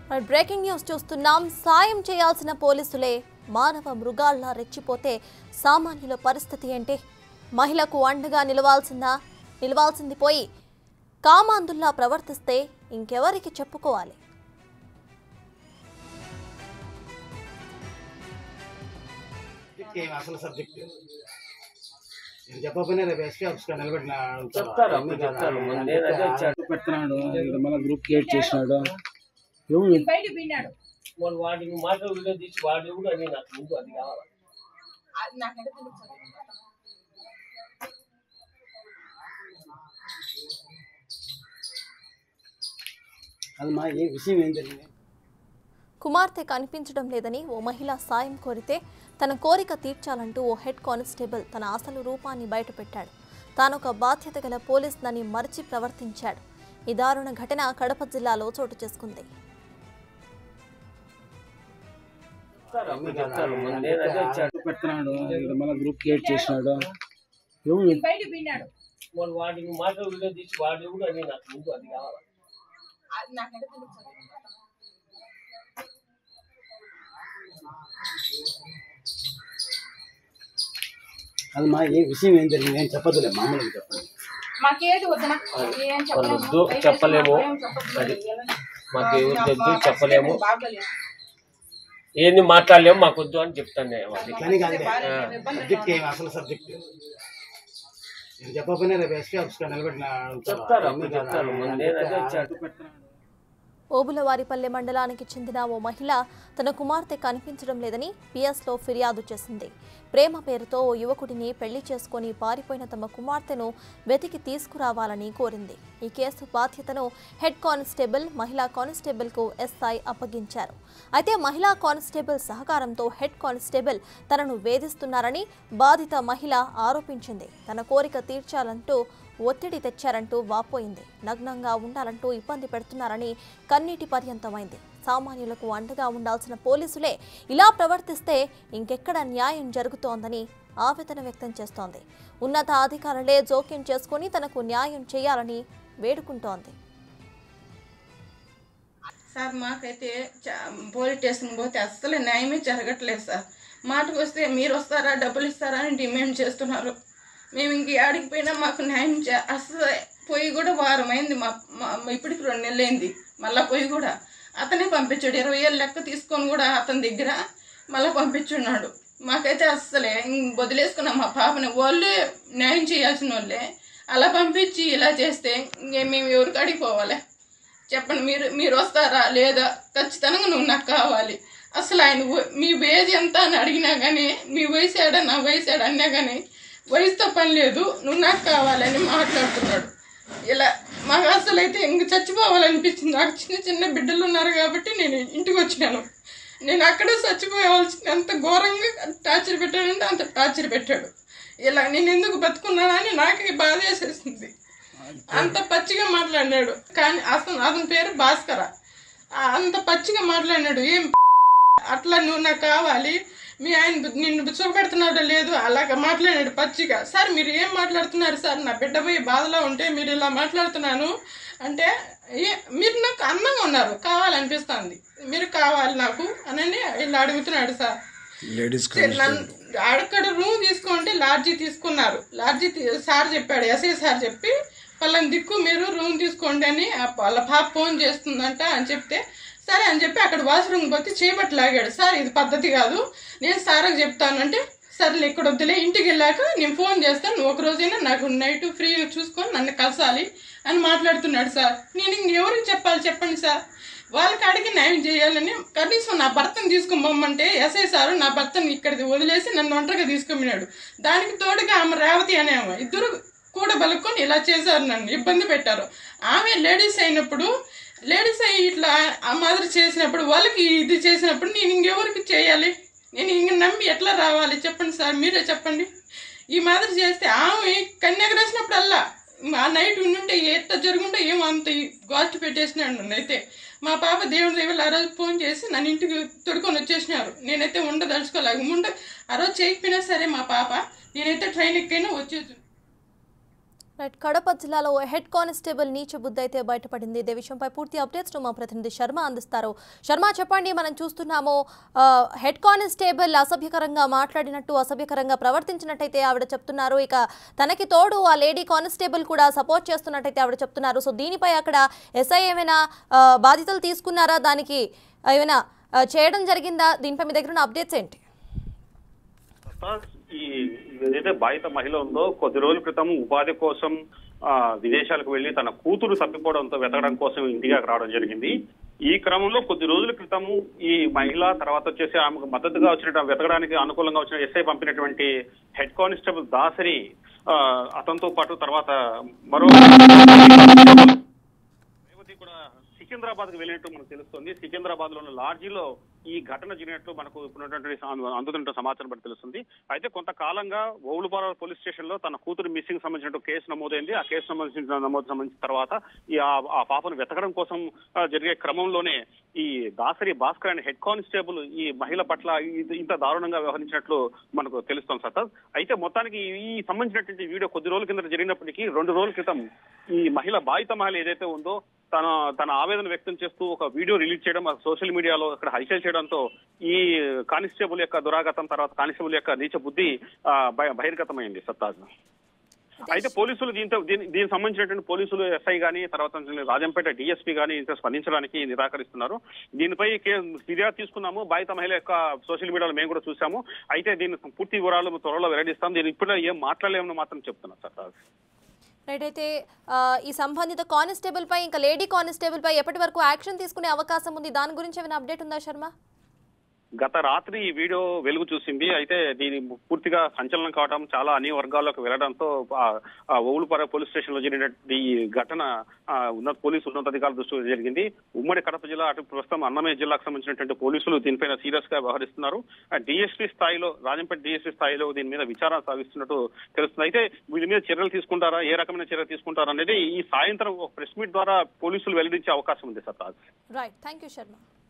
మరి breaking news చూస్తున్నాం సాయం చేయాల్సిన పోలీసులే మానవ మృగాల్లా రెచ్చిపోతే సామాన్యుల పరిస్థితి ఏంటి మహిళకు అండగా నిలవాల్సిందా నిలవాల్సింది పోయి కామాందుల్లా ప్రవర్తిస్తే ఇంకెవరికి చెప్పుకోవాలి సబ్జెక్ట్ ఏమి అసలు సబ్జెక్ట్ నేను చెప్పకపోయినా రేపు ఎస్పీ ఆఫీస్ లో నిలబెట్టిన చెప్తారు అప్పుడు చెప్తారు ముందే అదే వచ్చాడు పెడుతున్నాడు ఇక్కడ మళ్ళీ గ్రూప్ క్రియేట్ చేసినాడు ఎవరు బయట విన్నాడు వాళ్ళు వాడిని మాట వీడియో తీసి వాడి కూడా అని నాకు ముందు అది కావాలి అది నాకంటే తెలుసు అది మా ఏ విషయం ఏం జరిగింది కుమార్తె కనిపించడం లేదని ఓ మహిళ సాయం కోరితే తన కోరిక తీర్చాలంటూ ఓ హెడ్ కానిస్టేబుల్ తన అసలు రూపాన్ని బయటపెట్టాడు తానొక బాధ్యత గల పోలీసునని మరిచి ప్రవర్తించాడు ఈ దారుణ ఘటన కడప జిల్లాలో చోటు చేసుకుంది చెప్తారు అప్పుడు చెప్తారు ముందే అదే వచ్చాడు పెడుతున్నాడు ఇక్కడ మళ్ళీ గ్రూప్ క్రియేట్ చేసినాడు ఎవరు బయట విన్నాడు వాళ్ళు వాడిని మాట వీడియో తీసి వాడి కూడా అని నాకు ముందు అది కావాలి అది నాకంటే తెలుసు అది మా ఏ విషయం ఏం జరిగింది ఏం చెప్పదులే మామూలుగా చెప్పండి మాకేది వద్దనా ఏం చెప్పలేము. వద్దు, దయచేసి చెప్పలేము. మాకేం చెప్పొద్దు. అది. ఏమని? మాకు ఎవరు నా తెలుసు పరిస్థితి చెప్పలేము బాగోలేదు. ఏంది మాట్లాడలేము మాకు వద్దు అని చెప్తాను నేను వాళ్ళకి ఇట్లానే కాదు బాగాలేదు, ఇబ్బందులు సబ్జెక్ట్ ఏమి అసలు సబ్జెక్ట్ నేను చెప్పకపోయినా రేపు ఎస్పీ ఆఫీస్ లో నిలబెట్టిన చెప్తారు అప్పుడు చెప్తారు ముందే అదే వచ్చాడు ఓబులవారిపల్లె మండలానికి చెందిన ఓ మహిళ తన కుమార్తె కనిపించడం లేదని పిఎస్లో ఫిర్యాదు చేసింది ప్రేమ పేరుతో ఓ యువకుడిని పెళ్లి చేసుకొని పారిపోయిన తమ కుమార్తెను వెతికి తీసుకురావాలని కోరింది ఈ కేసు బాధ్యతను హెడ్ కానిస్టేబుల్ మహిళా కానిస్టేబుల్కు ఎస్ఐ అప్పగించారు అయితే మహిళా కానిస్టేబుల్ సహకారంతో హెడ్ కానిస్టేబుల్ తనను వేధిస్తున్నారని బాధిత మహిళ ఆరోపించింది తన కోరిక తీర్చాలంటూ ఒత్తిడి తెచ్చారంటూ వాపోయింది నగ్నంగా ఉండాలంటూ ఇబ్బంది పెడుతున్నారని కన్నీటి పర్యంతమైంది సామాన్యులకు అండగా ఉండాల్సిన పోలీసులే ఇలా ప్రవర్తిస్తే ఇంకెక్కడ న్యాయం జరుగుతోందని ఆవేదన వ్యక్తం చేస్తోంది ఉన్నత అధికారులే జోక్యం చేసుకుని తనకు న్యాయం చేయాలని వేడుకుంటోంది సార్ మాకైతే చా- పోలీస్ స్టేషన్ పోతే అస్సలు న్యాయమే జరగట్లేదు సార్ మాటకు వస్తే మీరు వస్తారా డబ్బులు ఇస్తారా అని డిమాండ్ చేస్తున్నారు మేము ఇంక ఆడికి పోయినా మాకు న్యాయం చే అస్సలు పొయ్యి కూడా వారం అయింది మా మా- ఇప్పటికి రెండు నెలలు అయింది మళ్ళీ పొయ్యి కూడా అతనే పంపించాడు ఇరవై ఏళ్ళు లెక్క తీసుకొని కూడా అతని దగ్గర మళ్ళీ పంపించున్నాడు మాకైతే అస్సలే ఇంక వదిలేసుకున్నాం మా పాపని వాళ్ళే న్యాయం చేయాల్సిన వాళ్ళే అలా పంపించి ఇలా చేస్తే ఇంకే మేము ఎవరికి అడిగిపోవాలి చెప్పండి మీరు మీరు వస్తారా లేదా ఖచ్చితంగా నువ్వు నాకు కావాలి అసలు ఆయన వ- మీ ఏజ్ ఎంత అని అడిగినా కానీ మీ వయసు ఏడా నా వయసు ఏడా అన్నా కానీ వయసుతో పని లేదు నువ్వు నాకు కావాలని మాట్లాడుతున్నాడు ఇలా మాకు అసలు అయితే ఇంక చచ్చిపోవాలనిపించింది నాకు చిన్న చిన్న బిడ్డలు ఉన్నారు కాబట్టి నేను ఇంటికి వచ్చినాను నేను అక్కడే చచ్చిపోవాల్సింది అంత ఘోరంగా టార్చర్ పెట్టాడంటే అంత టార్చర్ పెట్టాడు ఇలా నేను ఎందుకు బతుకున్నానని నాకే బాధ వేసేసింది అంత పచ్చిగా మాట్లాడినాడు కానీ అతను అతని పేరు భాస్కర ఆ అంత పచ్చిగా మాట్లాడినాడు ఏం అట్లా నువ్వు నాకు కావాలి మీ ఆయన బు- నిన్ను చూపెడుతున్నాడో లేదు అలాగ మాట్లాడాడు పచ్చిగా సార్ మీరు ఏం మాట్లాడుతున్నారు సార్ నా బిడ్డ పోయి బాధలో ఉంటే మీరు ఇలా మాట్లాడుతున్నాను అంటే ఏ మీరు నాకు అందంగా ఉన్నారు కావాలనిపిస్తుంది మీరు కావాలి నాకు అని ఇలా అడుగుతున్నాడు సార్ నన్ను అక్కడ రూమ్ తీసుకుంటే లాడ్జీ తీసుకున్నారు లాడ్జీ తీ- సార్ చెప్పాడు ఎస్ఐ సార్ చెప్పి వాళ్ళని దిక్కు మీరు రూమ్ తీసుకోండి అని ఆ వాళ్ళ పాప ఫోన్ చేస్తుందంట అని చెప్తే సరే అని చెప్పి అక్కడ వాష్రూమ్ పోతే చేపట్టి లాగాడు సార్ ఇది పద్ధతి కాదు నేను సార్కి చెప్తాను అంటే సర్లే ఇక్కడ వద్దులే ఇంటికి వెళ్ళాక నేను ఫోన్ చేస్తాను నువ్వు ఒక రోజైనా నాకు నైట్ ఫ్రీ చూసుకొని నన్ను కలసాలి అని మాట్లాడుతున్నాడు సార్ నేను ఇంక ఎవరికి చెప్పాలి చెప్పండి సార్ వాళ్ళకి అడిగి న్యాయం చేయాలని కనీసం నా భర్తను తీసుకుపోమంటే ఎస్ఐ సారు నా భర్తను ఇక్కడికి వదిలేసి నన్ను ఒంటరిగా తీసుకున్నాడు దానికి తోడుగా ఆమె రేవతి అనేమో ఇద్దరు కూడా బలుక్కొని ఇలా చేశారు నన్ను ఇబ్బంది పెట్టారు ఆమె లేడీస్ అయినప్పుడు లేడీస్ అయ్యి ఇట్లా ఆ మాదిరి చేసినప్పుడు వాళ్ళకి ఇది చేసినప్పుడు నేను ఇంకెవరికి చేయాలి నేను ఇంక నమ్మి ఎట్లా రావాలి చెప్పండి సార్ మీరే చెప్పండి ఈ మాదిరి చేస్తే ఆమె కన్యాకు రాసినప్పుడల్లా ఆ నైట్ ఉండుంటే ఎట్లా జరుగుంటే ఏమో అంత గాస్ట్ పెట్టేసినాడు నన్ను అయితే మా పాప దేవుడి దేవుళ్ళు ఆ రోజు ఫోన్ చేసి నన్ను ఇంటికి తొడుకొని వచ్చేసినారు నేనైతే ఉండదలుచుకోలేక ఉండ ఆ రోజు చేయకపోయినా సరే మా పాప నేనైతే ట్రైన్ ఎక్కైనా వచ్చేసి రైట్ కడప జిల్లాలో హెడ్ కానిస్టేబుల్ నీచ బుద్ధి అయితే బయటపడింది ఇదే విషయంపై పూర్తి అప్డేట్స్ మా ప్రతినిధి శర్మ అందిస్తారు శర్మ చెప్పండి మనం చూస్తున్నాము ఆ, హెడ్ కానిస్టేబుల్ అసభ్యకరంగా మాట్లాడినట్టు అసభ్యకరంగా ప్రవర్తించినట్టయితే ఆవిడ చెప్తున్నారు ఇక తనకి తోడు ఆ లేడీ కానిస్టేబుల్ కూడా సపోర్ట్ చేస్తున్నట్టయితే ఆవిడ చెప్తున్నారు సో దీనిపై అక్కడ ఎస్ఐ ఏమైనా ఆ, బాధ్యతలు తీసుకున్నారా దానికి ఏమైనా ఆ, చేయడం జరిగిందా దీనిపై మీ దగ్గర ఉన్న అప్డేట్స్ ఏంటి ప్రసాద్, ఈ ఏదైతే బాధిత మహిళ ఉందో కొద్ది రోజుల క్రితం ఉపాధి కోసం ఆ, విదేశాలకు వెళ్లి తన కూతురు తప్పిపోవడంతో వెతకడం కోసం ఇంటికి రావడం జరిగింది ఈ క్రమంలో కొద్ది రోజుల క్రితం ఈ మహిళ తర్వాత వచ్చేసి ఆమెకు మద్దతుగా వచ్చిన వెతకడానికి అనుకూలంగా వచ్చిన ఎస్ఐ పంపినటువంటి హెడ్ కానిస్టేబుల్ దాసరి ఆ, అతనితో పాటు తర్వాత మరో రేవతి కూడా సికింద్రాబాద్ కు వెళ్ళినట్టు మనకు తెలుస్తుంది సికింద్రాబాద్ లో ఉన్న లాడ్జీలో ఈ ఘటన జరిగినట్లు మనకు ఇప్పుడున్నటువంటి సా- అందుతున్న సమాచారం బట్టి తెలుస్తుంది అయితే కొంతకాలంగా ఓవులపాల పోలీస్ స్టేషన్ లో తన కూతురు మిస్సింగ్ సంబంధించిన కేసు నమోదైంది ఆ కేసు సంబంధించిన నమోదు సంబంధించిన తర్వాత ఈ ఆ- ఆ పాపను వెతకడం కోసం ఆ, జరిగే క్రమంలోనే ఈ దాసరి భాస్కర్ అనే హెడ్ కానిస్టేబుల్ ఈ మహిళ పట్ల ఇది- ఇంత దారుణంగా వ్యవహరించినట్లు మనకు తెలుస్తాం సతత్ అయితే మొత్తానికి ఈ సంబంధించినటువంటి వీడియో కొద్ది రోజుల కింద జరిగినప్పటికీ రెండు రోజుల క్రితం ఈ మహిళ బాధిత మహిళ ఏదైతే ఉందో తన తన ఆవేదన వ్యక్తం చేస్తూ ఒక వీడియో రిలీజ్ చేయడం ఆ సోషల్ మీడియాలో అక్కడ హైలైట్ చేయడంతో ఈ కానిస్టేబుల్ యొక్క దురాగతం తర్వాత కానిస్టేబుల్ యొక్క నీచ బుద్ధి ఆ, బహి- బహిర్గతమైంది సత్తాజ్ అయితే పోలీసులు దీంతో దీని దీనికి సంబంధించినటువంటి పోలీసులు ఎస్ఐ గానీ తర్వాత రాజంపేట డిఎస్పీ గానీ ఇంకా స్పందించడానికి నిరాకరిస్తున్నారు దీనిపై కే- ఫిర్యాదు తీసుకున్నాము బాధిత మహిళ యొక్క సోషల్ మీడియాలో మేము కూడా చూసాము అయితే దీని పూర్తి వివరాలు త్వరలో వెల్లడిస్తాం దీని ఇప్పుడు ఏం మాట్లాడలేమని మాత్రం చెప్తున్నారు సత్తాజ్ రైట్ అయితే ఆ, ఈ సంబంధిత కానిస్టేబుల్ పై ఇంకా లేడీ కానిస్టేబుల్ పై ఎప్పటి వరకు యాక్షన్ తీసుకునే అవకాశం ఉంది దాని గురించి ఏమైనా అప్డేట్ ఉందా శర్మ గత రాత్రి ఈ వీడియో వెలుగు చూసింది అయితే దీని పూర్తిగా సంచలనం కావడం చాలా అన్ని వర్గాల్లోకి వెళ్లడంతో ఓవులపార పోలీస్ స్టేషన్ లో జరిగినటువంటి ఈ ఘటన ఆ, ఉన్నత పోలీసు ఉన్నతాధికారుల దృష్టిలో జరిగింది ఉమ్మడి కడప జిల్లా అటు ప్రస్తుతం అన్నమయ్య జిల్లాకు సంబంధించినటువంటి పోలీసులు దీనిపైన సీరియస్ గా వ్యవహరిస్తున్నారు డిఎస్పీ స్థాయిలో రాజంపేట డిఎస్పీ స్థాయిలో దీని మీద విచారణ సాగిస్తున్నట్టు తెలుస్తుంది అయితే వీళ్ళ మీద చర్యలు తీసుకుంటారా ఏ రకమైన చర్యలు తీసుకుంటారా అనేది ఈ సాయంత్రం ఒక ప్రెస్ మీట్ ద్వారా పోలీసులు వెల్లడించే అవకాశం ఉంది సత్తాజ్ రైట్ థ్యాంక్ యూ శర్మ